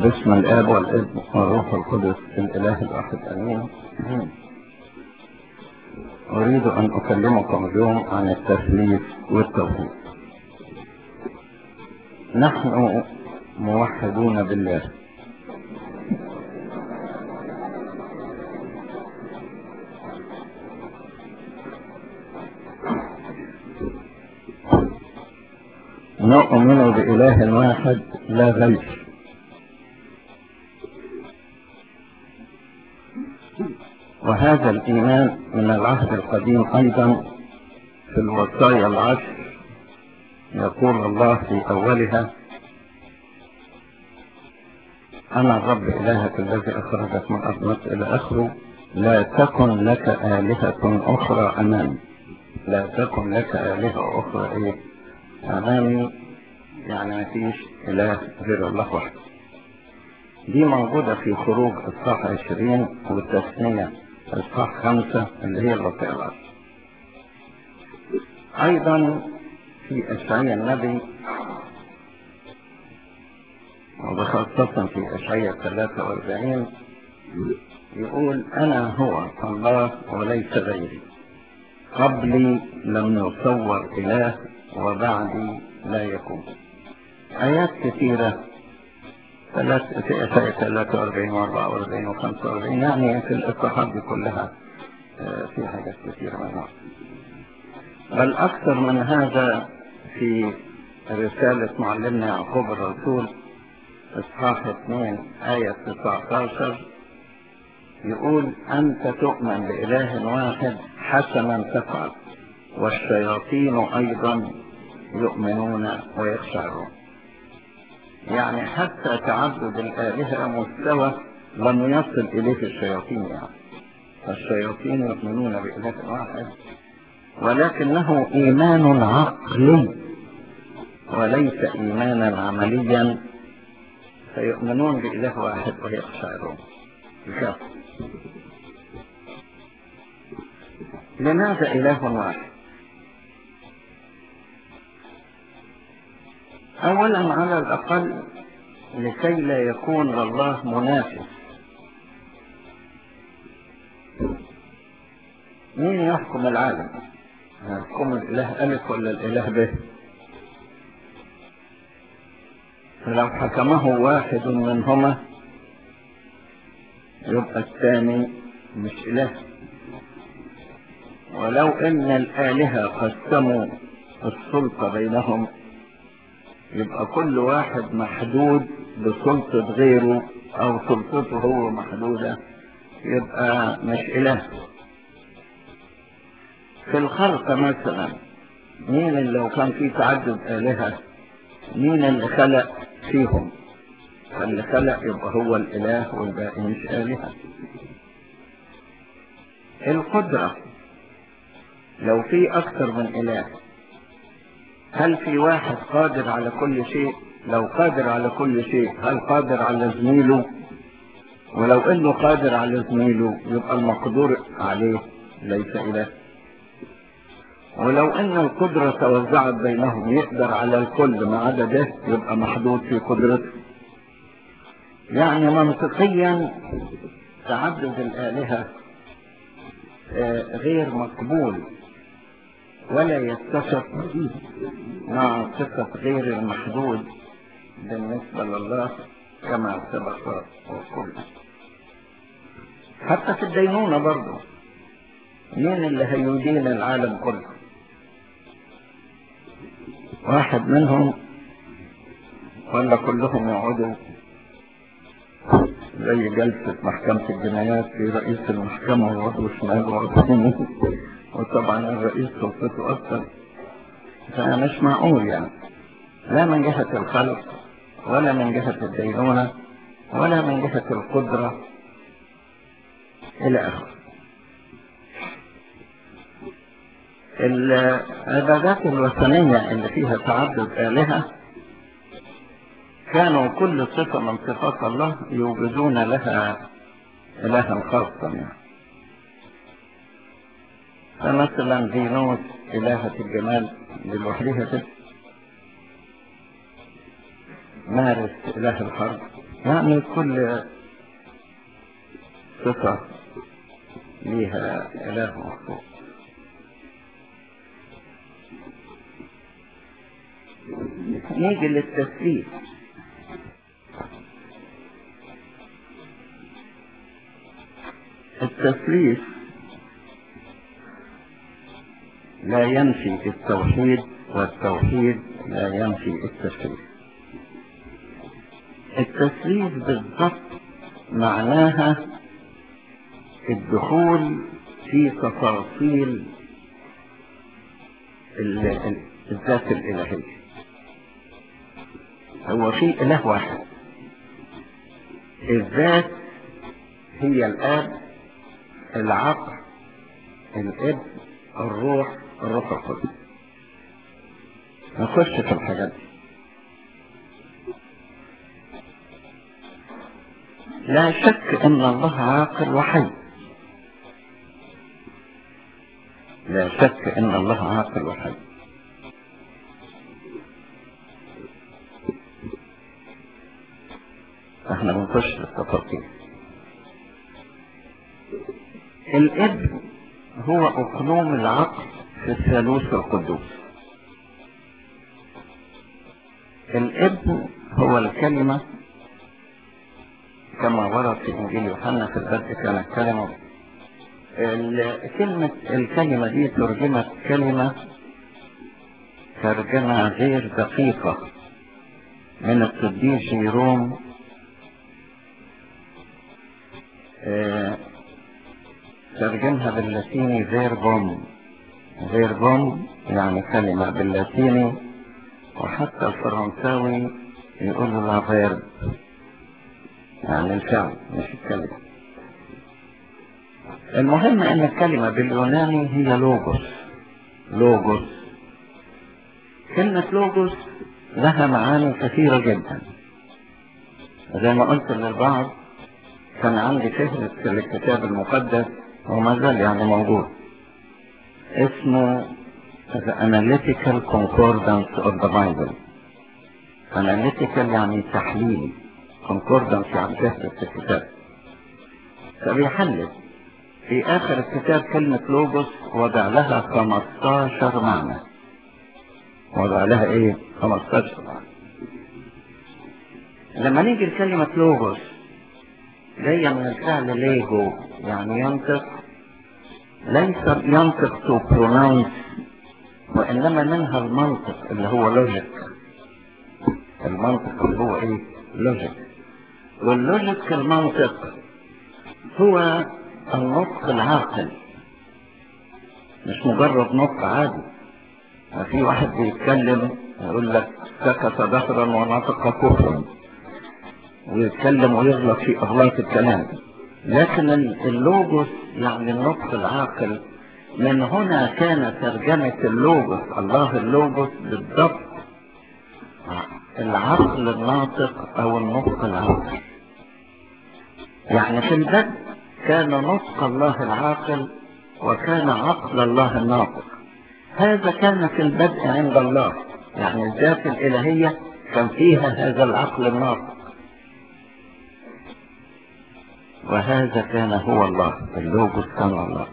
باسم الآب والابن والروح القدس الإله الواحد آمين أريد أن أكلمكم اليوم عن التثليث والتوحيد نحن موحدون بالله نؤمن بإله واحد لا غير وهذا الإيمان من العهد القديم أيضا في الوصايا العشر يقول الله في أولها أنا الرب إلهك الذي أخرجك من أرض مصر إلى آخره لا تكن لك آلهة أخرى أمامي لا تكن لك آلهة أخرى إيه أمامي يعني ما فيش إله غير الله وحده دي موجودة في خروج إصحاح 20 والتثنية إصحاح 5 اللي هي الوصية العشر أيضا في أشعياء النبي وخاصة في أشعياء 43 يقول أنا هو الله وليس غيري قبلي لم يصور إله وبعدي لا يكون آيات كثيرة ثلاث في أشياء 43 و 44 و 45 يعني في الإصحاحات دي كلها في حاجات كثيرة منها بل أكثر من هذا في رسالة معلمنا يعقوب الرسول إصحاح 2 آية 19 يقول أنت تؤمن بإله واحد حسنا تفعل والشياطين أيضا يؤمنون ويخشعون يعني حتى تعدد الآلهة مستوى لم يصل إليه الشياطين يعني الشياطين يؤمنون بإله واحد ولكنه إيمان عقلي وليس إيمانا عمليا فيؤمنون بإله واحد ويخشعون يخافوا لماذا إله واحد أولا على الأقل لكي لا يكون لله منافس مين يحكم العالم يحكم الإله ألف ولا الإله به فلو حكمه واحد منهما يبقى الثاني مش إله ولو ان الآلهة قسموا السلطة بينهم يبقى كل واحد محدود بسلطة غيره او سلطته هو محدودة يبقى مش إله في الخلق مثلا مين اللي لو كان في تعدد آلهة مين اللي خلق فيهم فاللي خلق يبقى هو الإله والباقي مش آلهة القدرة لو في أكثر من إله هل في واحد قادر على كل شيء لو قادر على كل شيء هل قادر على زميله ولو انه قادر على زميله يبقى المقدور عليه ليس إله ولو ان القدرة توزعت بينهم يقدر على الكل ما عدا ده يبقى محدود في قدرته يعني منطقيا تعدد الآلهة غير مقبول ولا يتفق مع صفة غير المحدود بالنسبة لله كما سبق وقلنا حتى في الدينونة برضه مين اللي هيدين العالم كله واحد منهم ولا كلهم يقعدوا زي جلسة محكمة الجنايات في رئيس المحكمة وعضو شمال وعضو يمين وطبعا الرئيس سلطته أكثر فمش معقول يعني لا من جهة الخلق ولا من جهة الدينونة ولا من جهة القدرة إلى آخره العبادات الوثنية اللي فيها تعدد آلهة كانوا كل صفة من صفات الله يوجدون لها إلها خاصا يعني فمثلا فينوس إلهة الجمال لوحدها كده مارس إله الحرب يعني كل صفة ليها إله مخصوص نيجي للتثليث التثليث لا ينفي التوحيد والتوحيد لا ينفي التثليث التثليث بالضبط معناها الدخول في تفاصيل الذات الإلهية هو في إله واحد الذات هي الآب العقل الابن الروح الروح القدس نخش في الحاجات دي لا شك ان الله عاقل وحي لا شك ان الله عاقل وحي احنا بنخش في التفاصيل الابن هو اقلوم العقل في الثالوث القدوس الابن هو الكلمة كما ورد في انجيل يوحنا في البدء كانت كلمة كلمة الكلمة دي ترجمت كلمة ترجمة غير دقيقة من القديس جيروم ترجمها باللاتيني فيربوم فيربوم يعني كلمة باللاتيني وحتى الفرنساوي يقولوا لا فيرب يعني الفعل مش الكلمة المهم ان الكلمة باليوناني هي لوجوس لوجوس كلمة لوجوس لها معاني كثيرة جدا زي ما قلت للبعض كان عندي فهرس في الكتاب المقدس وما زال يعني موجود اسمه The Analytical Concordance of the Bible Analytical يعني تحليل Concordance يعني فهرس الكتاب فبيحلل في آخر الكتاب كلمة لوجوس وضع لها 15 معنى وضع لها ايه 15 معنى لما نيجي لكلمة لوجوس جاية من الفعل ليجو يعني ينطق ليس ينطق to pronounce وإنما منها المنطق اللي هو لوجيك المنطق اللي هو ايه لوجيك واللوجيك المنطق هو النطق العاقل مش مجرد نطق عادي ما في واحد بيتكلم يقول لك سكت دهرا ونطق كفرا ويتكلم ويغلط في اغلاط الكلام لكن اللوجوس يعني النطق العاقل من هنا كان ترجمة اللوجوس الله اللوجوس بالضبط العقل الناطق او النطق العاقل يعني في البدء كان نطق الله العاقل وكان عقل الله الناطق هذا كان في البدء عند الله يعني الذات الإلهية كان فيها هذا العقل الناطق وهذا كان هو الله اللوجوس كان الله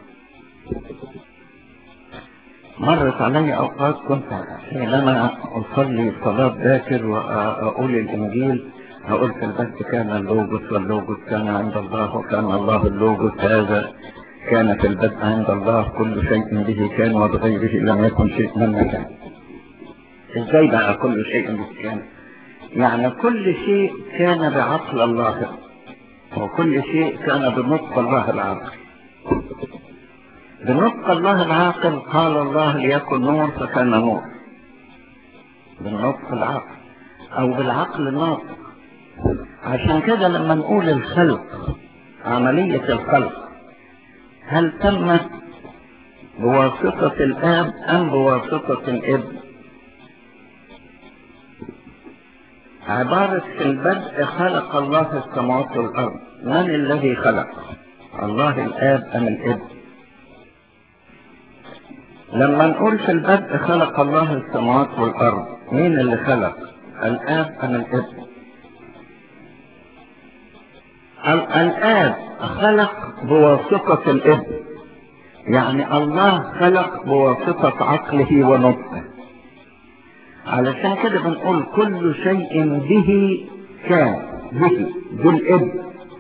مرت علي أوقات كنت حينما أصلي صلاة باكر وأقول الإنجيل هقول في البث كان اللوجوس واللوجوس كان عند الله وكان الله اللوجوس هذا كان في البدء عند الله كل شيء به كان وبغيره لم يكن شيء مما كان ازاي بقى كل شيء به كان يعني كل شيء كان بعقل الله وكل شيء كان بنطق الله العاقل بنطق الله العاقل قال الله ليكن نور فكان نور بالنطق العاقل او بالعقل الناطق عشان كده لما نقول الخلق عملية الخلق هل تمت بواسطة الآب أم بواسطة الابن عبارة في البدء خلق الله السماوات والأرض من الذي خلق الله الآب أم الابن لما نقول في البدء خلق الله السماوات والأرض مين اللي خلق الآب أم الابن ال- الآب خلق بواسطة الابن يعني الله خلق بواسطة عقله ونطقه علشان كده بنقول كل شيء به كان به بالابن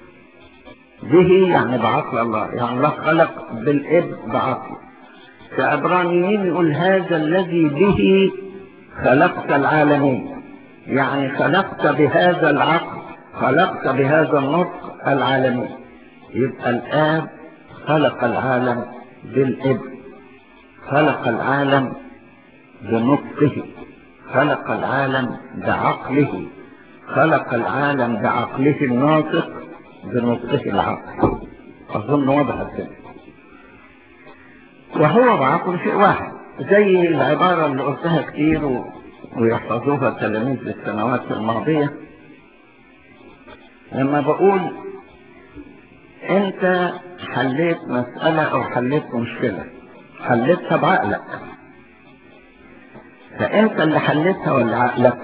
به يعني بعقل الله يعني الله خلق بالابن بعقله في عبرانيين يقول هذا الذي به خلقت العالمين يعني خلقت بهذا العقل خلقت بهذا النطق العالمين يبقى الآب خلق العالم بالابن خلق العالم بنطقه خلق العالم بعقله خلق العالم بعقله الناطق بنطقه العقل أظن واضح كده وهو بعقل شيء واحد زي العبارة اللي قلتها كتير و... ويحفظوها التلاميذ للسنوات الماضية لما بقول انت حليت مسألة او حليت مشكلة حليتها بعقلك فانت اللي حليتها ولا عقلك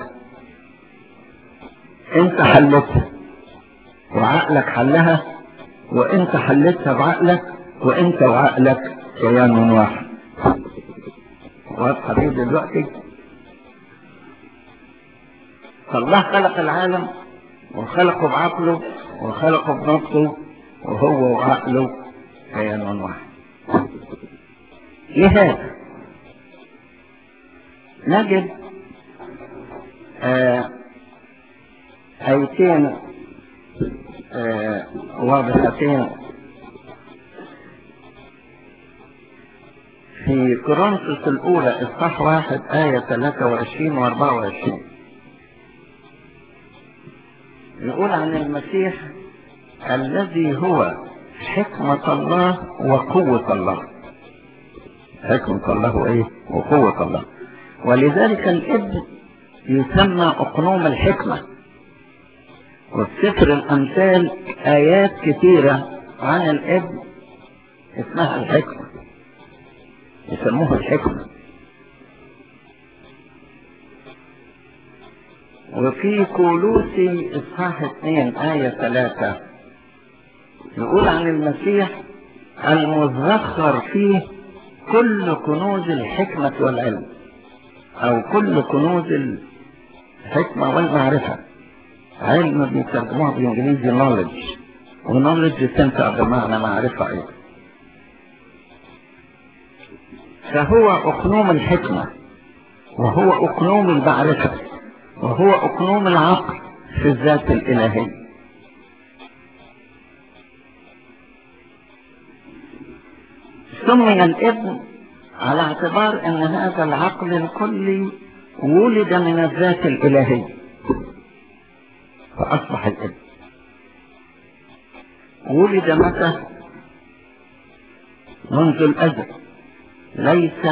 انت حليتها وعقلك حلها وانت حليتها بعقلك وانت وعقلك كيان واحد واضحة دي دلوقتي فالله خلق العالم وخلقه بعقله وخلقه بنطقه وهو وعقله كيان واحد لهذا نجد آه آيتين آه واضحتين في كورنثوس الأولى إصحاح واحد آية 23 و 24 نقول عن المسيح الذي هو حكمة الله وقوة الله حكمة الله ايه وقوة الله ولذلك الابن يسمى اقنوم الحكمة وفي سفر الامثال ايات كثيرة عن الابن اسمها الحكمة يسموها الحكمة وفي كولوسي اصحاح اثنين آية ثلاثة يقول عن المسيح المذخر فيه كل كنوز الحكمة والعلم أو كل كنوز الحكمة والمعرفة علم بيترجموها بالإنجليزي knowledge ونولج تنفع بمعنى معرفة أيضا فهو أقنوم الحكمة وهو أقنوم المعرفة وهو أقنوم العقل في الذات الإلهية سمي الابن على اعتبار ان هذا العقل الكلي ولد من الذات الالهية فاصبح الابن ولد متى منذ الازل ليس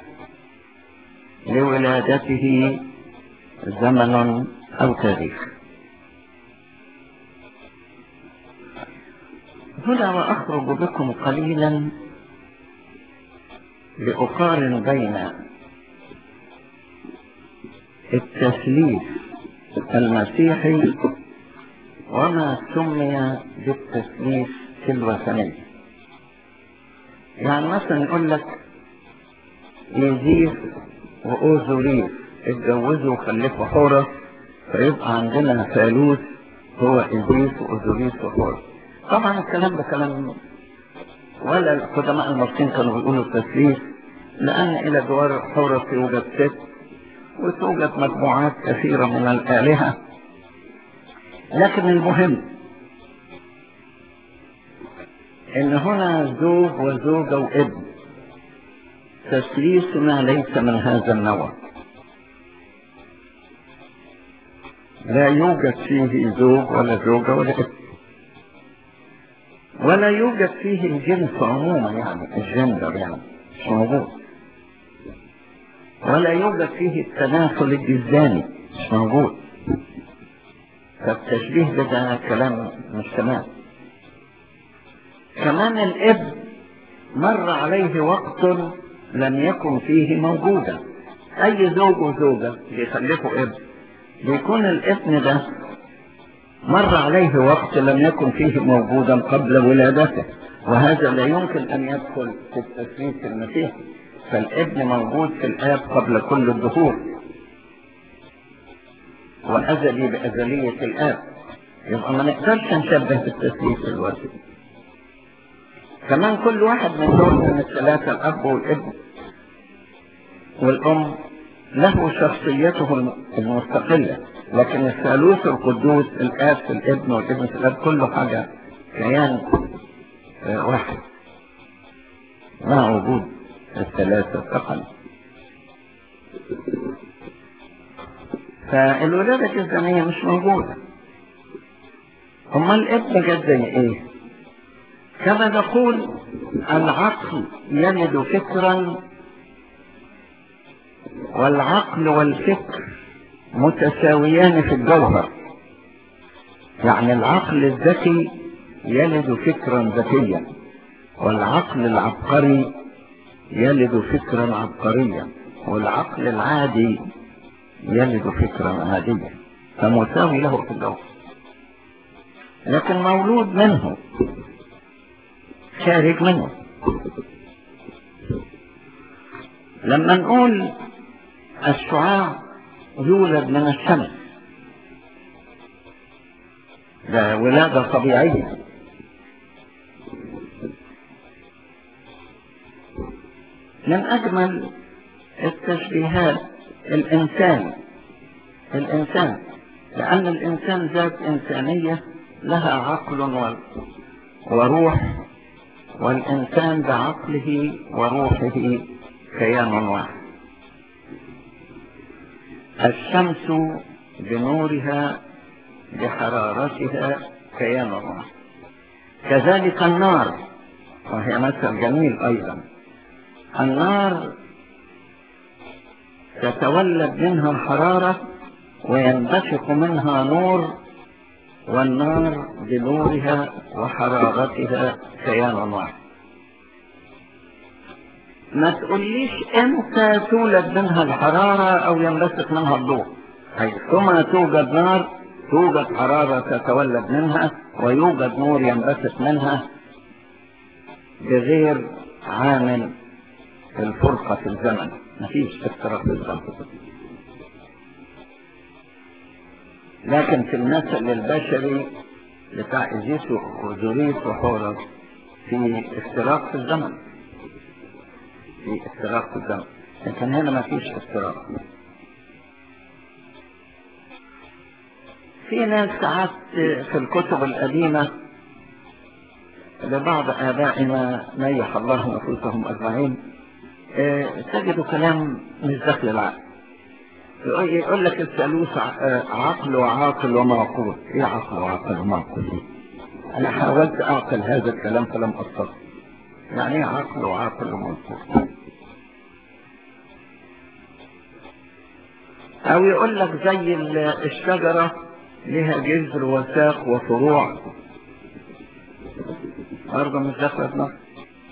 لولادته زمن او تاريخ هنا واخرج بكم قليلا لأقارن بين التثليث المسيحي وما سمي بالتثليث الوثني يعني مثلا يقول لك يزيف وأوزوريس اتجوزوا وخلفوا حورة فيبقى عندنا ثالوث هو إزيف وأوزوريس وحورة طبعا الكلام ده كلام ولا القدماء المصريين كانوا بيقولوا التثليث لأن إلى جوار حورة يوجد ست وتوجد مجموعات كثيرة من الآلهة لكن المهم إن هنا زوج وزوجة وابن تثليثنا ليس من هذا النوع لا يوجد فيه زوج ولا زوجة ولا ابن ولا يوجد فيه الجنس عموما يعني الجندر يعني مش موجود ولا يوجد فيه التناسل الجزاني مش موجود فالتشبيه ده, ده كلام مش تمام كمان الابن مر عليه وقت لم يكن فيه موجودا اي زوج وزوجة بيخلفوا ابن بيكون الابن ده مر عليه وقت لم يكن فيه موجودا قبل ولادته وهذا لا يمكن أن يدخل في التثبيت المسيحي فالابن موجود في الآب قبل كل الدهور وأزلي بأزلية الآب يبقى ما نقدرش نشبه بالتثبيت الوثني كمان كل واحد من دول من الثلاثة الأب والابن والأم له شخصيته المستقلة لكن الثالوث القدوس الآب في الابن والابن في الآب كله حاجة كيان واحد مع وجود الثلاثة فقط فالولادة الجزمية مش موجودة أما الابن جد زي ايه كما نقول العقل يلد فكرا والعقل والفكر متساويان في الجوهر يعني العقل الذكي يلد فكرا ذكيا والعقل العبقري يلد فكرا عبقريا والعقل العادي يلد فكرا عاديا فمساوي له في الجوهر لكن مولود منه خارج منه لما نقول الشعاع يولد من الشمس ده ولادة طبيعية من أجمل التشبيهات الإنسان الإنسان لأن الإنسان ذات إنسانية لها عقل وروح والإنسان بعقله وروحه كيان واحد الشمس بنورها بحرارتها كيان واحد كذلك النار وهي مثل جميل أيضا النار تتولد منها حرارة وينبثق منها نور والنار بنورها وحرارتها كيان واحد ما تقوليش امتى تولد منها الحرارة او ينبثق منها الضوء حيثما توجد نار توجد حرارة تتولد منها ويوجد نور ينبثق منها بغير عامل الفرقة في الزمن مفيش افتراق في الزمن لكن في المثل البشري بتاع إزيس وزوريس وحورس في افتراق في الزمن في افتراق في الزمن لكن هنا ما فيش افتراق في ناس ساعات في الكتب القديمة لبعض آبائنا نيح الله نفوسهم أجمعين تجد كلام مش داخل العقل يقول لك الثالوث عقل وعاقل ومعقول ايه عقل وعاقل ومعقول دي انا حاولت اعقل هذا الكلام فلم استطع يعني ايه عقل وعاقل ومعقول او يقول لك زي الشجرة لها جذر وساق وفروع برضه مش داخله في نفس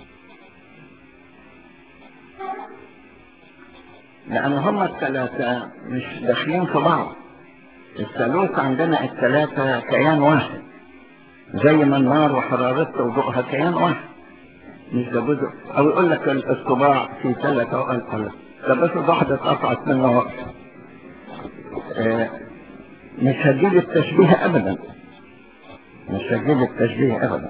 لأن هما الثلاثة مش داخلين في بعض الثالوث عندنا الثلاثة كيان واحد زي ما النار وحرارتها وضوءها كيان واحد مش ده جزء أو يقول لك الصباع في ثلاثة وقال ده بس واحدة اتقطعت منه وقت آه مش هتجيب التشبيه أبدا مش هتجيب التشبيه أبدا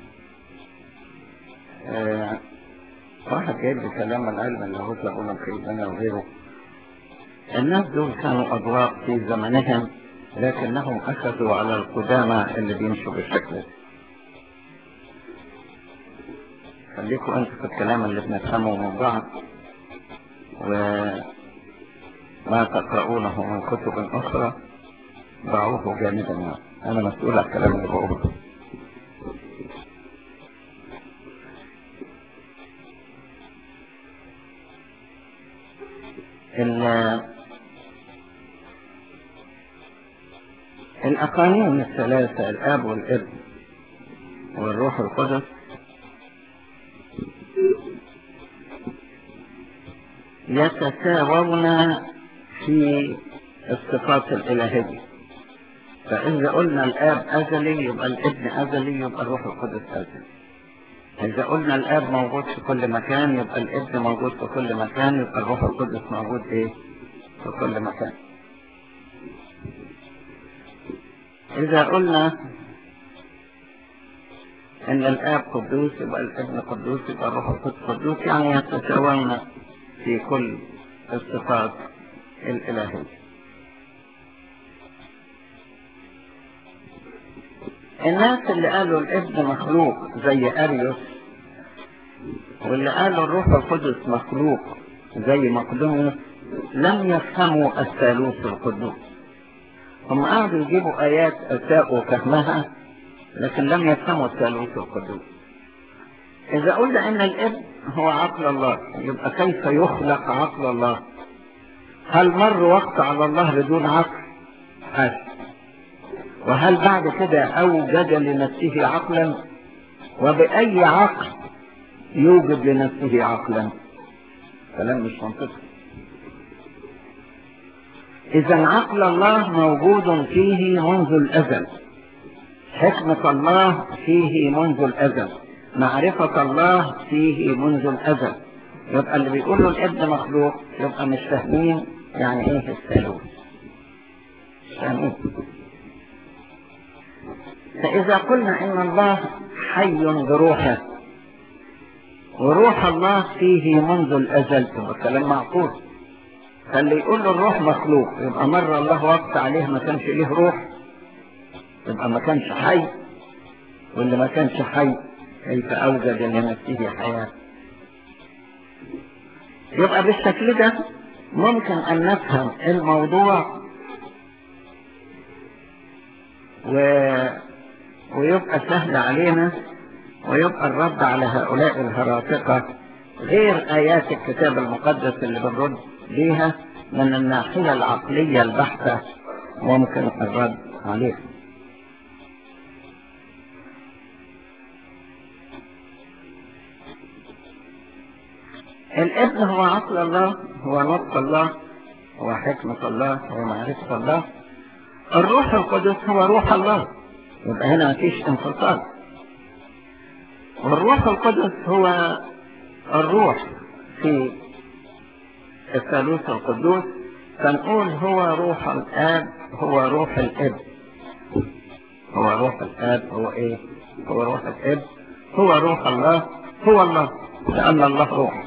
آه واحد جايب لي كلام العلم اللي هو ابونا سيدنا وغيره الناس دول كانوا أضواء في زمنهم لكنهم أخذوا على القدامى اللي بيمشوا بالشكل ده خليكم أنتوا في الكلام اللي بنفهمه من بعض وما تقرؤونه من كتب أخرى ضعوه جانبا أنا مسؤول عن الكلام اللي بقوله الأقانيم الثلاثة الآب والابن والروح القدس يتساوون في الصفات الإلهية فإذا قلنا الآب أزلي يبقى الابن أزلي يبقى الروح القدس أزلي إذا قلنا الآب موجود في كل مكان يبقى الابن موجود في كل مكان يبقى الروح القدس موجود إيه في كل مكان إذا قلنا إن الآب قدوس يبقى الابن قدوس يبقى الروح القدس قدوس يعني يتساوون في كل الصفات الإلهية الناس اللي قالوا الابن مخلوق زي أريوس واللي قالوا الروح القدس مخلوق زي مقدونيوس لم يفهموا الثالوث القدوس هم قعدوا يجيبوا آيات أساءوا فهمها لكن لم يفهموا الثالوث القدوس إذا قلنا أن الابن هو عقل الله يبقى كيف يخلق عقل الله هل مر وقت على الله بدون عقل هل وهل بعد كده أوجد لنفسه عقلا وبأي عقل يوجد لنفسه عقلا كلام مش منطقي إذا عقل الله موجود فيه منذ الأزل حكمة الله فيه منذ الأزل معرفة الله فيه منذ الأزل يبقى اللي بيقولوا الابن مخلوق يبقى مش فاهمين يعني ايه الثالوث مش فاهمين فإذا قلنا إن الله حي بروحه وروح الله فيه منذ الأزل يبقى كلام معقول فاللي يقول له الروح مخلوق يبقى مر الله وقت عليه ما كانش ليه روح يبقى ما كانش حي واللي ما كانش حي كيف أوجد لنفسه حياة يبقى بالشكل ده ممكن أن نفهم الموضوع و... ويبقى سهل علينا ويبقى الرد على هؤلاء الهراطقة غير آيات الكتاب المقدس اللي بنرد بيها من الناحية العقلية البحتة ممكن الرد عليها الابن هو عقل الله هو نطق الله هو حكمة الله هو معرفة الله الروح القدس هو روح الله يبقى هنا مفيش انفصال والروح القدس هو الروح في الثالوث القدوس فنقول هو روح الآب هو روح الابن هو روح الآب هو ايه هو روح الابن هو روح الله هو الله لأن الله روح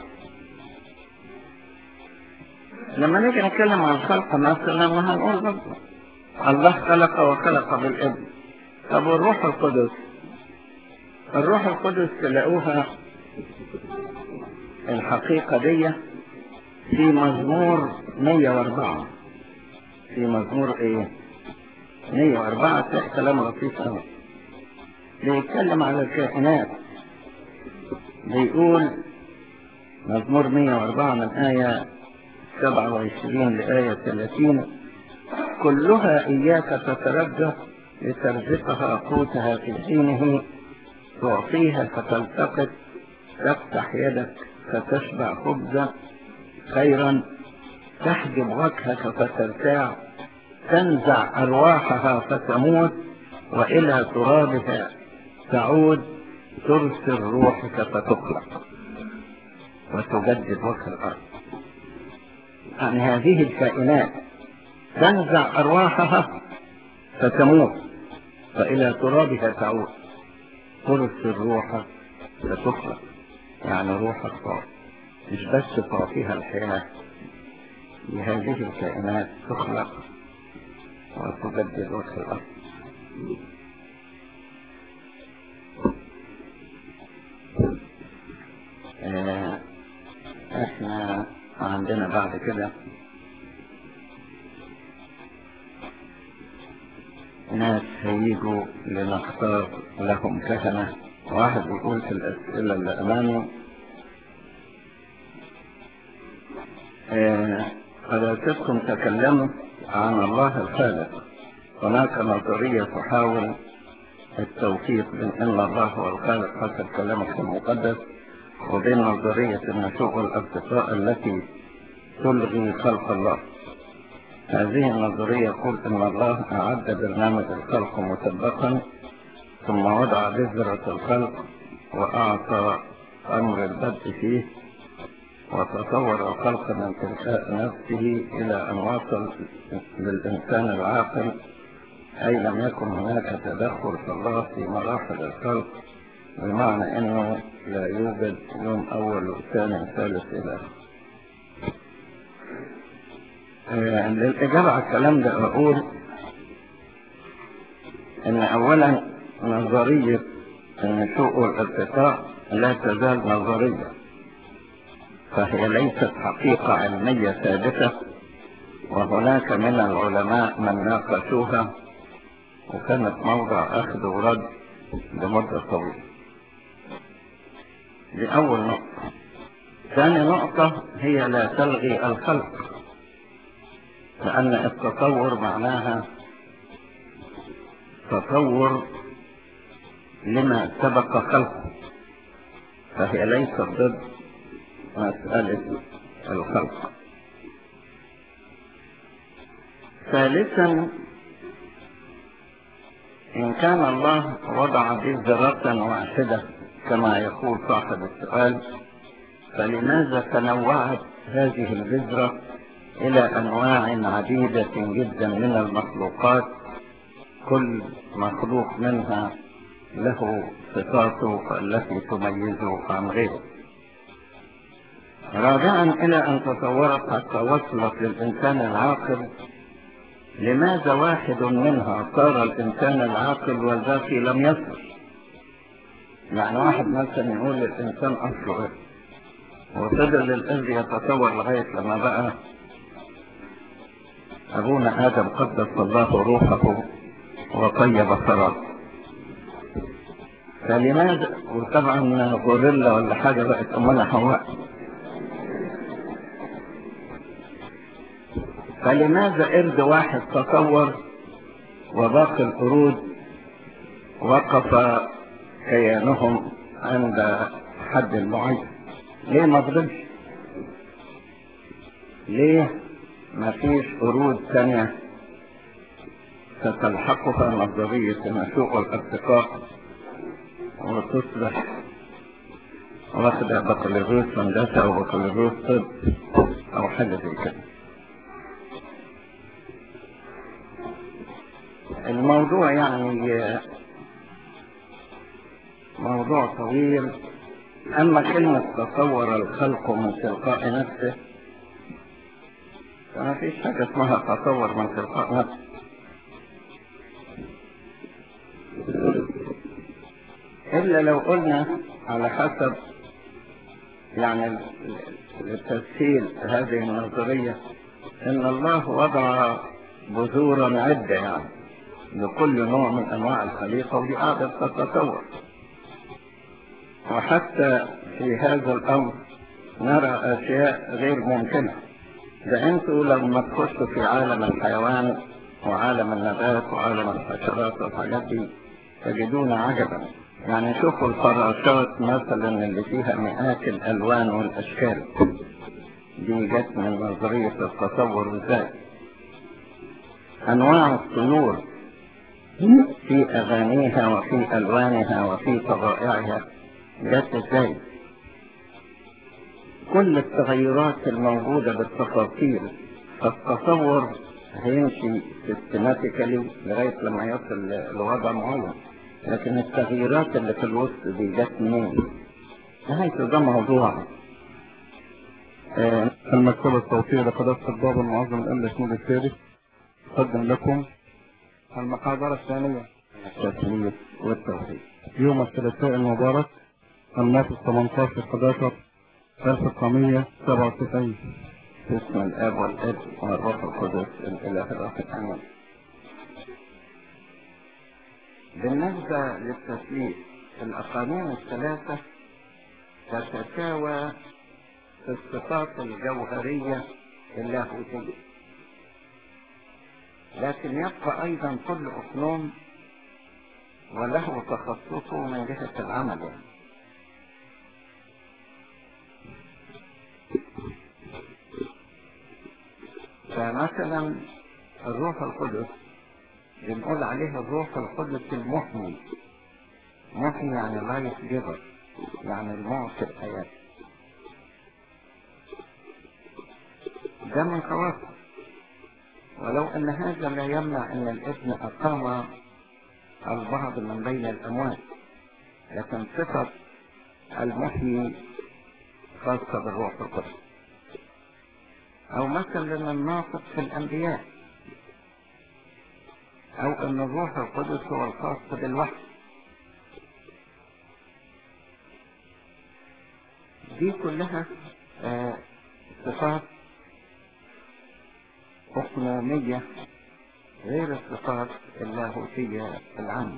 لما نيجي نتكلم عن الخلق مثلا هنقول برضه الله خلق وخلق بالابن طب والروح القدس الروح القدس تلاقوها الحقيقة دي في مزمور 104 في مزمور ايه 104 تلاقي كلام لطيف قوي بيتكلم على الكائنات بيقول مزمور 104 من آية 27 لآية 30 كلها إياك تترجى لترزقها قوتها في حينه تعطيها فتلتقط تفتح يدك فتشبع خبزا خيرا تحجب وجهك فترتاع تنزع أرواحها فتموت وإلى ترابها تعود ترسل روحك فتخلق وتجدد وجه الأرض عن هذه الكائنات تنزع أرواحها فتموت فإلى ترابها تعود ترسل روحك فتخلق يعني روحك طاق مش بس تعطيها الحياة لهذه الكائنات تخلق وتجدد وجه الأرض آه احنا عندنا بعد كده ناس هيجوا لنختار لهم كهنة واحد يقول في الأسئلة اللي أمامي حضرتكم تكلموا عن الله الخالق هناك نظرية تحاول التوفيق بين أن الله هو الخالق حسب كلامك المقدس وبين نظرية النشوء والارتقاء التي تلغي خلق الله هذه النظرية يقول إن الله أعد برنامج الخلق مسبقا ثم وضع بذرة الخلق وأعطى أمر البدء فيه وتصور الخلق من تلقاء نفسه إلى أن وصل للإنسان العاقل أي لم يكن هناك تدخل في الله في مراحل الخلق بمعنى أنه لا يوجد يوم أول وثاني وثالث إلى آه للإجابة على الكلام ده أقول أن أولا نظرية النشوء والارتقاء لا تزال نظرية فهي ليست حقيقة علمية ثابتة وهناك من العلماء من ناقشوها وكانت موضع أخذ ورد لمدة طويلة دي أول نقطة ثاني نقطة هي لا تلغي الخلق لأن التصور معناها تصور لما سبق خلقه فهي ليست ضد مسألة الخلق ثالثا إن كان الله وضع بذرة واحدة كما يقول صاحب السؤال فلماذا تنوعت هذه البذرة إلى أنواع عديدة جدا من المخلوقات كل مخلوق منها له صفاته التي تميزه عن غيره رابعا إلى أن تصورت حتى وصلت للإنسان العاقل لماذا واحد منها صار الإنسان العاقل والباقي لم يصل يعني واحد مثلا يقول للإنسان أصله إيه وفضل القلب يتصور لغاية لما بقى أبونا آدم قدس الله روحه وطيب ثراته فلماذا وطبعا غوريلا ولا حاجة بقت أمنا حواء فلماذا قرد واحد تصور وباقي القرود وقف كيانهم عند حد معين ليه ما فضلش ليه ما فيش قرود ثانية ستلحقها نظرية النشوء والارتقاء وتصبح واخدة بكالوريوس هندسة أو بكالوريوس طب أو حاجة زي كده الموضوع يعني موضوع طويل أما كلمة تصور الخلق من تلقاء نفسه فما فيش حاجة اسمها تصور من تلقاء نفسه إلا لو قلنا على حسب يعني لتسهيل هذه النظرية إن الله وضع بذورا عدة يعني لكل نوع من أنواع الخليقة ودي قاعدة تتصور وحتى في هذا الأمر نرى أشياء غير ممكنة ده أنتوا لما تخشوا في عالم الحيوان وعالم النبات وعالم الحشرات والحاجات دي تجدون عجبا يعني شوفوا الفراشات مثلا اللي فيها مئات الألوان والأشكال دي جت من نظرية التصور الذاتي أنواع الطيور في أغانيها وفي ألوانها وفي طبائعها جت ازاي كل التغيرات الموجودة بالتفاصيل فالتصور هيمشي سيستماتيكالي لغاية لما يصل لوضع معين لكن التغييرات اللي في الوسط دي جت منين؟ نهاية ده موضوع آه المكتبة الصوتية لقداسة البابا المعظم الأمن الشمول الثالث تقدم لكم المحاضرة الثانية التثليث والتوحيد يوم الثلاثاء المبارك الماضي 18 11 1997 باسم الاب والابن والروح القدس الاله الواحد امين بالنسبة للتثليث الأقانيم الثلاثة تتساوى في الصفات الجوهرية اللاهوتية لكن يبقى أيضا كل أقنوم وله تخصصه من جهة العمل يعني. فمثلا الروح القدس بنقول عليه الروح القدس المحيي محيي يعني لايف جيفر يعني المعطي الحياة ده من خواصه ولو ان هذا لا يمنع ان الابن اقام البعض من بين الاموات لكن صفة المحيي خاصة بالروح القدس او مثلا الناطق في الانبياء او ان الروح القدس هو الخاص بالوحي دي كلها آه صفات أقنومية غير الصفات اللاهوتية العامة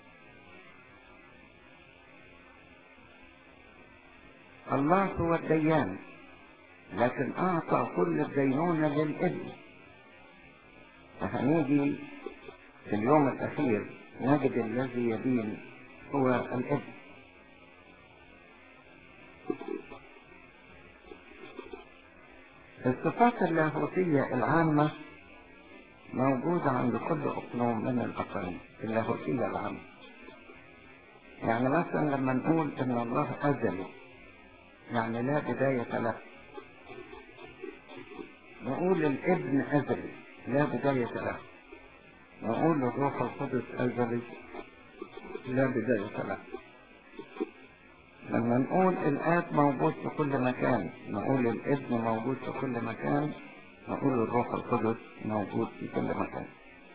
الله هو الديان لكن أعطى كل الدينونة للابن فهنيجي في اليوم الأخير نجد الذي يدين هو الابن الصفات اللاهوتية العامة موجودة عند كل أقلوم من الأقاليم اللاهوتية العامة يعني مثلا لما نقول إن الله أزلي يعني لا بداية له نقول الابن أزلي لا بداية له نقول الروح القدس أزلي لا بداية له لما نقول الآب موجود في كل مكان نقول الابن موجود في كل مكان نقول الروح القدس موجود في كل مكان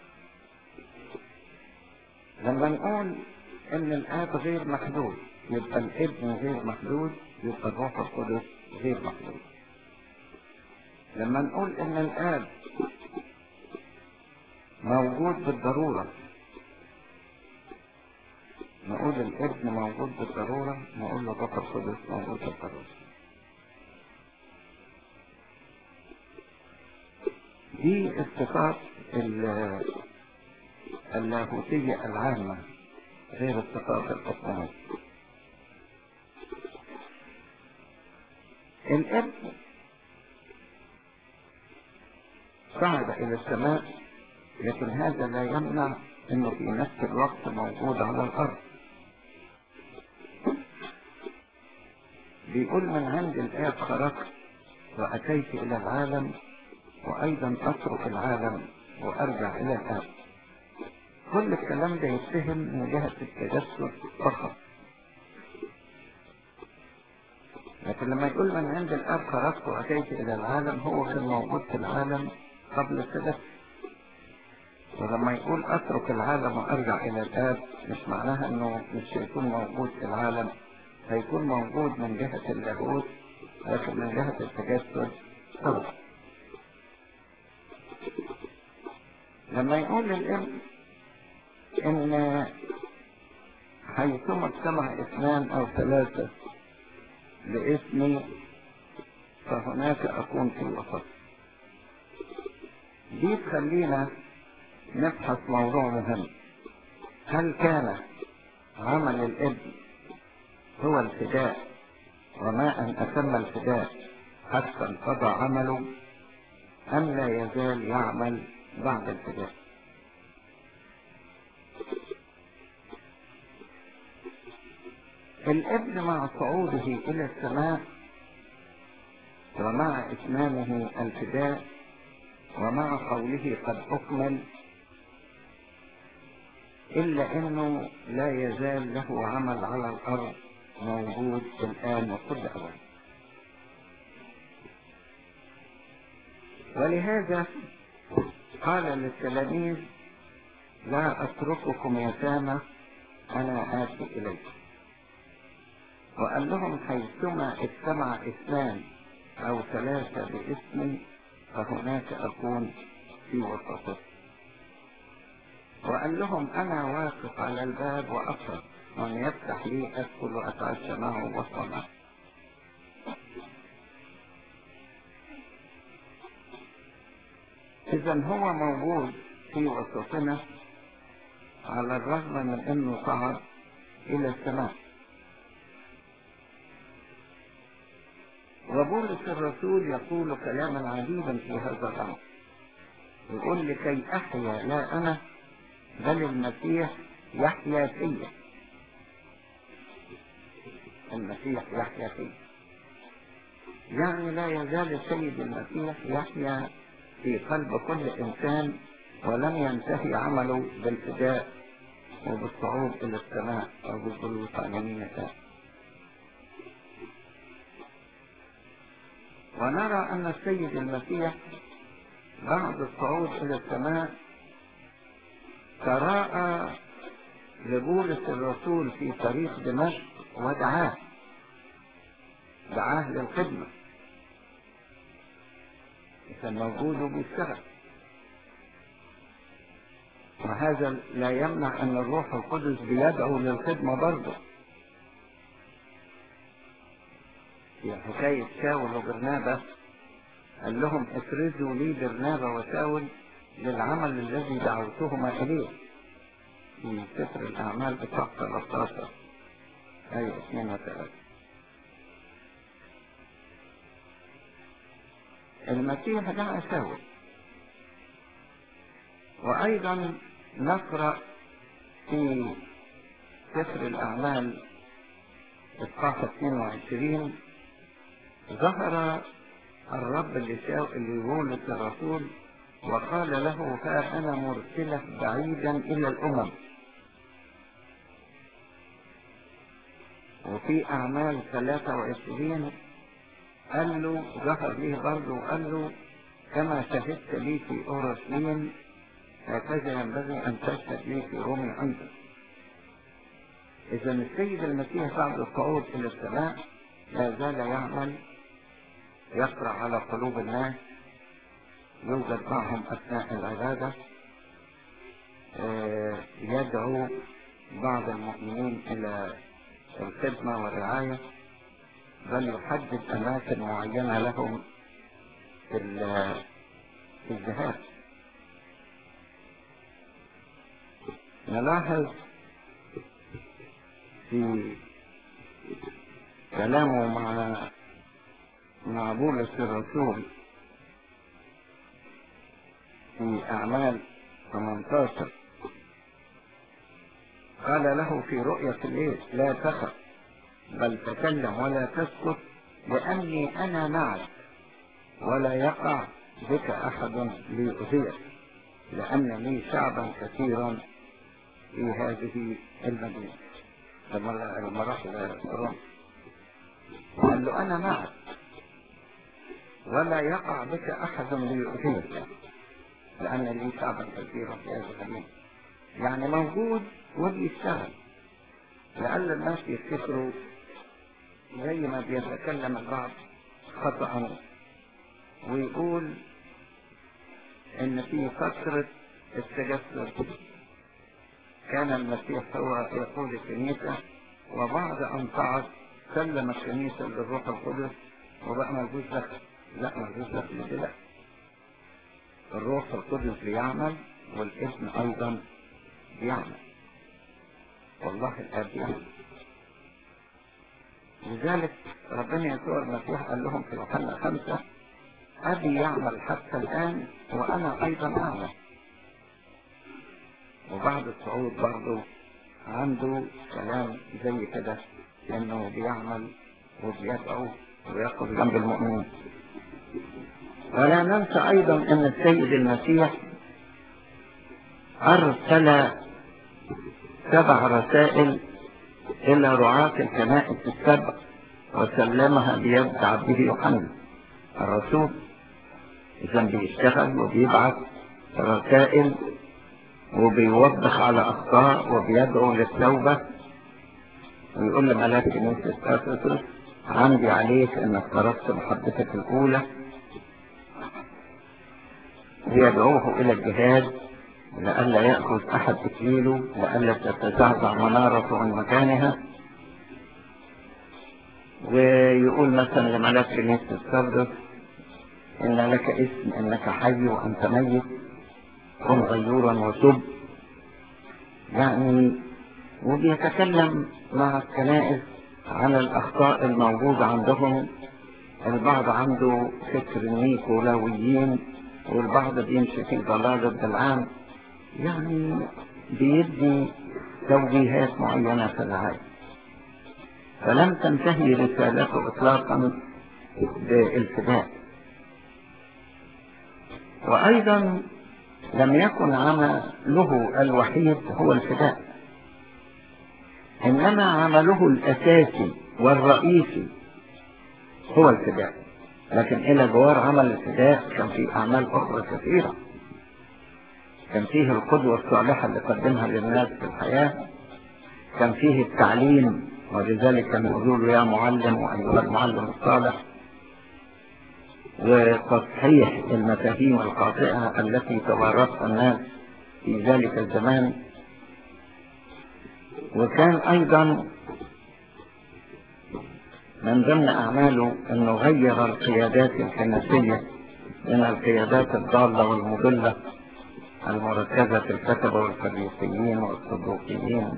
لما نقول ان الآب غير محدود يبقى الابن غير محدود يبقى الروح القدس غير محدود لما نقول ان الآب موجود بالضرورة نقول الابن موجود بالضرورة نقول الروح القدس موجود بالضرورة دي الصفات اللاهوتية العامة غير الصفات القسمية الابن صعد إلى السماء لكن هذا لا يمنع انه في نفس الوقت موجود على الارض بيقول من عند الآب خرجت وأتيت إلى العالم وأيضا أترك العالم وأرجع إلى الآب كل الكلام ده يتفهم من جهة التجسد فقط لكن لما يقول من عند الآب خرجت وأتيت إلى العالم هو كان موجود في العالم قبل التجسد ولما يقول أترك العالم وأرجع إلى الآب مش معناها إنه مش هيكون موجود في العالم هيكون موجود من جهة اللاهوت لكن من جهة التجسد طبعا لما يقول الابن ان حيثما اجتمع اثنان او ثلاثة باسمي فهناك اكون في الوسط دي تخلينا نبحث موضوع مهم هل كان عمل الابن هو الفداء وما أن أتم الفداء حتى انقضى عمله أم لا يزال يعمل بعد الفداء الابن مع صعوده إلى السماء ومع إتمامه الفداء ومع قوله قد أكمل إلا أنه لا يزال له عمل على الأرض موجود الآن وكل أوان ولهذا قال للتلاميذ لا أترككم يتامى أنا آتي إليكم وقال لهم حيثما اجتمع اثنان أو ثلاثة باسمي فهناك أكون في وسطهم وقال لهم أنا واقف على الباب وأقرأ من يفتح لي أدخل وأتعشى معه وصلا إذا هو موجود في وسطنا على الرغم من أنه صعد إلى السماء وبولس الرسول يقول كلاما عجيبا في هذا الأمر يقول لكي أحيا لا أنا بل المسيح يحيا فيا المسيح يحيا فيا يعني لا يزال السيد المسيح يحيا في قلب كل إنسان ولم ينتهي عمله بالفداء وبالصعود إلى السماء أو بالجلوس على يمينه ونرى أن السيد المسيح بعد الصعود إلى السماء تراءى لبولس الرسول في طريق دمشق ودعاه دعاه للخدمة كان موجود وبيشتغل وهذا لا يمنع أن الروح القدس بيدعو للخدمة برضه في حكاية شاول وبرنابا قال لهم افرزوا لي برنابا وشاول للعمل الذي دعوتهما إليه في سفر الأعمال بتاع 13 أيوة 2 و3 المسيح دعا شاول وأيضا نقرأ في سفر الأعمال إصحاح 22 ظهر الرب ليولد الرسول وقال له ها أنا مرسلك بعيدا إلى الأمم وفي أعمال 23 قال له ظهر ليه برضه وقال له كما شهدت لي في أورشليم هكذا ينبغي أن تشهد لي في رومي أيضا إذا السيد المسيح بعد الصعود إلى السماء لا زال يعمل يقرأ على قلوب الناس يوجد معهم أثناء العبادة يدعو بعض المؤمنين إلى الخدمة والرعاية بل يحدد أماكن معينة لهم في في الجهاد نلاحظ في كلامه مع مع بولس الرسول في أعمال 18 قال له في رؤية الليل لا تخف بل تكلم ولا تسكت لأني أنا معك ولا يقع بك أحد ليؤذيك لأن لي شعبا كثيرا في هذه المدينة لما راح روما قال له أنا معك ولا يقع بك أحد ليؤذيك لأن لي شعبا كثيرا في هذه المدينة يعني موجود وبيشتغل لعل الناس يفتكروا زي ما بيتكلم البعض خطأ ويقول ان في فترة التجسد كان المسيح هو يقول الكنيسة وبعد ان صعد سلم الكنيسة للروح القدس وبقى ملجوش دخل لا ملجوش دخل لا الروح القدس بيعمل والابن ايضا بيعمل والله الاب بيعمل لذلك ربنا يسوع المسيح قال لهم في يوحنا خمسة أبي يعمل حتى الآن وأنا أيضا أعمل وبعد الصعود برضه عنده كلام زي كده إنه بيعمل وبيدعو ويقف جنب المؤمنين ولا ننسى أيضا أن السيد المسيح أرسل سبع رسائل إلى رعاة الكنائس السبع وسلمها بيد عبده يوحنا الرسول إذا بيشتغل وبيبعث رسائل وبيوضح على أخطاء وبيدعو للتوبة ويقول لملاك كنيسة أفسس عندي عليك إنك تركت محبتك الأولى ويدعوه إلى الجهاد لئلا يأخذ أحد إكليله لئلا تتزعزع منارته عن مكانها ويقول مثلا لملاك كنيسة السردس إن لك اسم إنك حي وأنت ميت كن غيورا وتب يعني وبيتكلم مع الكنائس عن الأخطاء الموجودة عندهم البعض عنده فكر النيكولاويين والبعض بيمشي في ضلالة بالعام يعني بيدي توجيهات معينة في الرعاية فلم تنتهي رسالته إطلاقا بالفداء وأيضا لم يكن عمله الوحيد هو الفداء إنما عمله الأساسي والرئيسي هو الفداء لكن إلى جوار عمل الفداء كان في أعمال أخرى كثيرة كان فيه القدوة الصالحة اللي قدمها للناس في الحياة كان فيه التعليم ولذلك كان يقولوا يا معلم وأيها المعلم الصالح وتصحيح المفاهيم الخاطئة التي توارثها الناس في ذلك الزمان وكان أيضا من ضمن أعماله أنه غير القيادات الكنسية من القيادات الضالة والمضلة المركزة في الكتبة والفريسيين والصدوقيين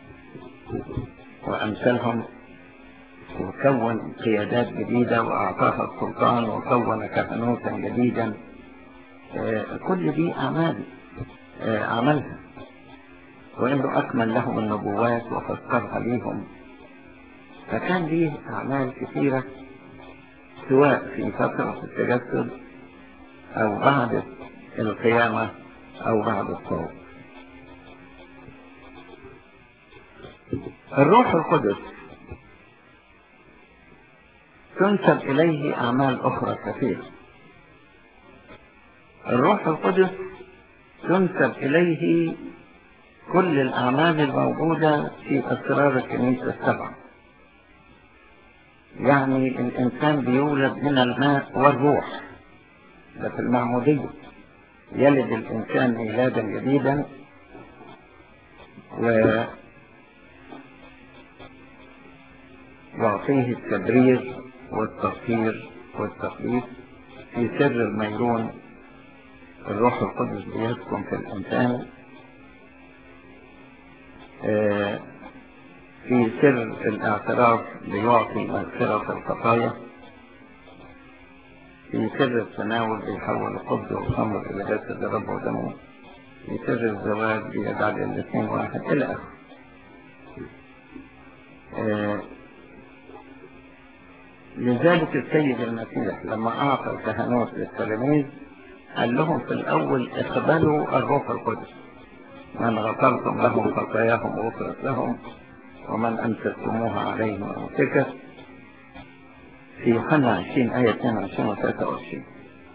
وأمثالهم وكون قيادات جديدة وأعطاها السلطان وكون كهنوتا جديدا آه كل دي أعمال آه عملها وإنه أكمل لهم النبوات وفسرها ليهم فكان ليه أعمال كثيرة سواء في فترة التجسد أو بعد القيامة أو بعد الصوت الروح القدس تنسب إليه أعمال أخرى كثيرة الروح القدس تنسب إليه كل الأعمال الموجودة في أسرار الكنيسة السبعة يعني الإنسان بيولد من الماء والروح ده في المعمودية يلد الإنسان ميلادا جديدا و يعطيه التبرير والتطهير والتقديس في سر الميرون الروح القدس بيسكن في الإنسان في سر الاعتراف بيعطي مغفرة الخطايا في سر التناول بيحول الخبز والخمر إلى جسد الرب ودمه في سر الزواج بيجعل الاثنين واحد إلى آخره لذلك السيد المسيح لما أعطى الكهنوت للتلاميذ قال لهم في الأول اقبلوا الروح القدس من غفرتم لهم خطاياهم غفرت لهم ومن أمسكتموها عليهم أمسكت في يوحنا 20 آية 22 و 23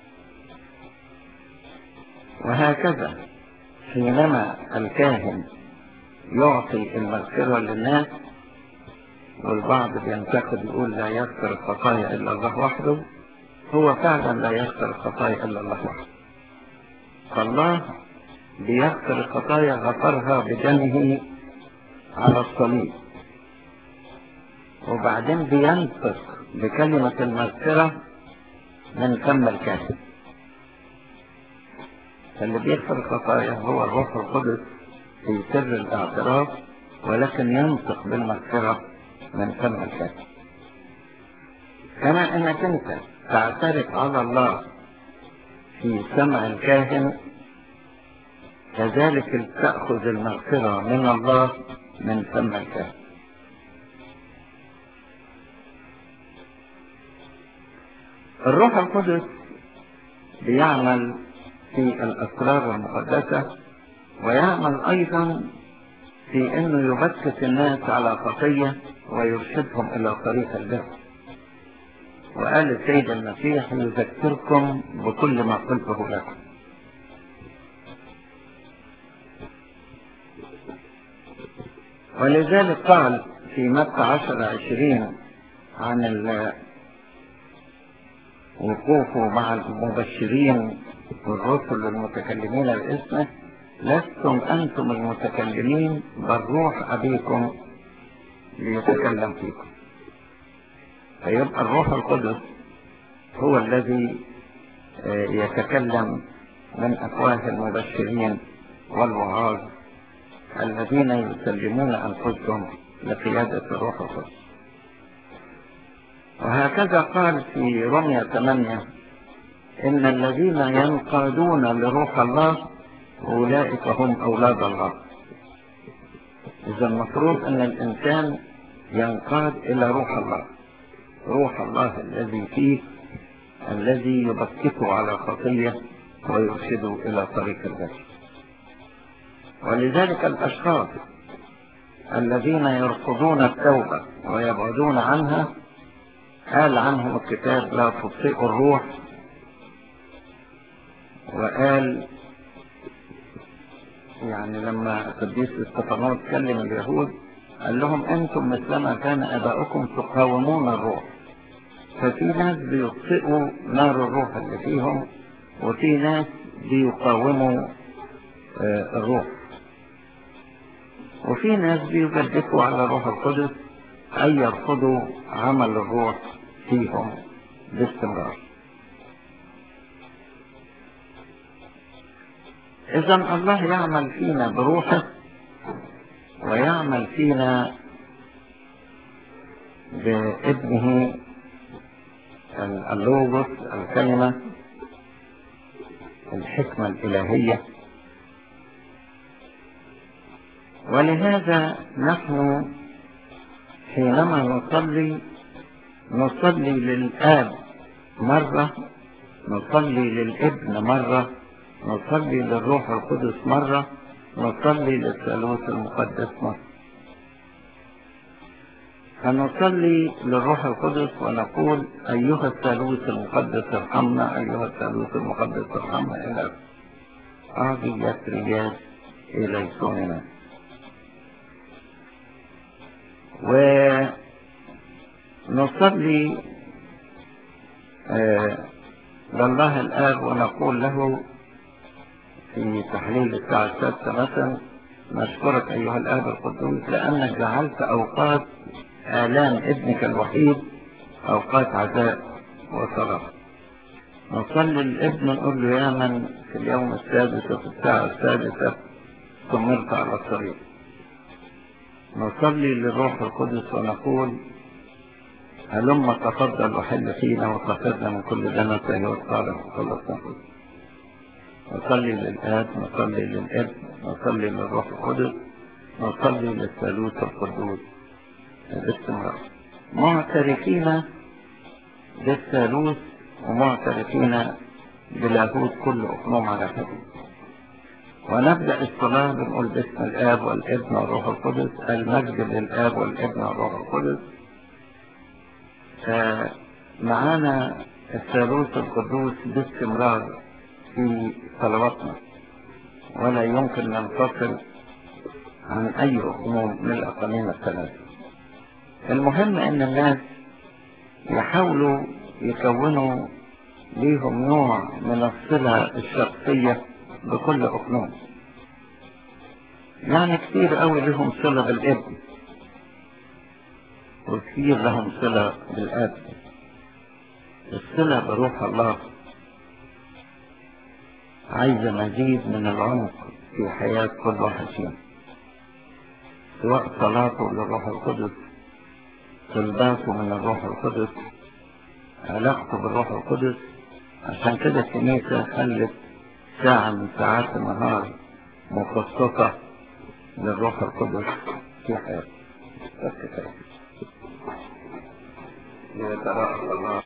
وهكذا حينما الكاهن يعطي المغفرة للناس والبعض بينتقد يقول لا يغفر الخطايا إلا الله وحده هو فعلا لا يغفر الخطايا إلا الله وحده فالله بيغفر الخطايا غفرها بدمه على الصليب وبعدين بينطق بكلمة المغفرة من فم الكاهن فاللي بيغفر الخطايا هو الروح القدس في سر الاعتراف ولكن ينطق بالمغفرة من فم الكاهن كما انك انت تعترف على الله في سمع الكاهن كذلك تأخذ المغفرة من الله من فم الكاهن الروح القدس بيعمل في الأسرار المقدسة ويعمل أيضا في أنه يبكت الناس على خطية ويرشدهم إلى طريق البر وقال السيد المسيح يذكركم بكل ما قلته لكم ولذلك قال في متى عشر عشرين عن وقوفه مع المبشرين والرسل المتكلمين باسمه لستم أنتم المتكلمين بل روح أبيكم ليتكلم فيكم فيبقى الروح القدس هو الذي يتكلم من أفواه المبشرين والوعاظ الذين يسلمون أنفسهم لقيادة الروح القدس وهكذا قال في رمية 8 إن الذين ينقادون لروح الله أولئك هم أولاد الله إذا المفروض أن الإنسان ينقاد إلى روح الله روح الله الذي فيه الذي يبكته على خطية ويرشده إلى طريق البشر ولذلك الأشخاص الذين يرفضون التوبة ويبعدون عنها قال عنهم الكتاب لا تطفئوا الروح وقال يعني لما قديس استفانوس كلم اليهود قال لهم انتم مثلما كان اباؤكم تقاومون الروح ففي ناس بيطفئوا نار الروح اللي فيهم وفي ناس بيقاوموا آه الروح وفي ناس بيجدفوا على الروح القدس أي يرفضوا عمل الروح فيهم باستمرار إذا الله يعمل فينا بروحه ويعمل فينا بابنه اللوغوس الكلمة الحكمة الإلهية ولهذا نحن حينما نصلي نصلي للآب مرة نصلي للابن مرة نصلي للروح القدس مرة نصلي للثالوث المقدس مرة فنصلي للروح القدس ونقول أيها الثالوث المقدس ارحمنا أيها الثالوث المقدس ارحمنا إلى أعطي رياض إليكمنا ونصلي آه لله الآب ونقول له في تحليل الساعة السادسة مثلا نشكرك أيها الآب القدوس لأنك جعلت أوقات آلام ابنك الوحيد أوقات عزاء وصلاة نصلي للابن نقول له يا من في اليوم السادس وفي الساعة السادسة استمرت على الطريق نصلي للروح القدس ونقول هلما تفضل وحل فينا وطهرنا من كل دنس أيها الصالح وخلصنا نصلي للآب نصلي للابن نصلي للروح القدس نصلي للثالوث القدوس باستمرار معترفين بالثالوث ومعترفين بلاهوت كل أقنوم على حد ونبدأ الصلاة بنقول باسم الآب والابن والروح القدس المجد للآب والابن والروح القدس معانا الثالوث القدوس باستمرار في صلواتنا ولا يمكن ننفصل عن أي أقنوم من الأقانيم الثلاثة المهم ان الناس يحاولوا يكونوا ليهم نوع من الصلة الشخصية بكل أقنوم يعني كثير قوي لهم صلة بالابن وكثير لهم صلة بالاب الصلة بروح الله عايزة مزيد من العمق في حياة كل واحد فينا سواء صلاته للروح القدس طلباته من الروح القدس علاقته بالروح القدس عشان كده الكنيسة خلت ساعة من ساعات النهار مخصصة للروح القدس في حياته بس كده يتراءى الله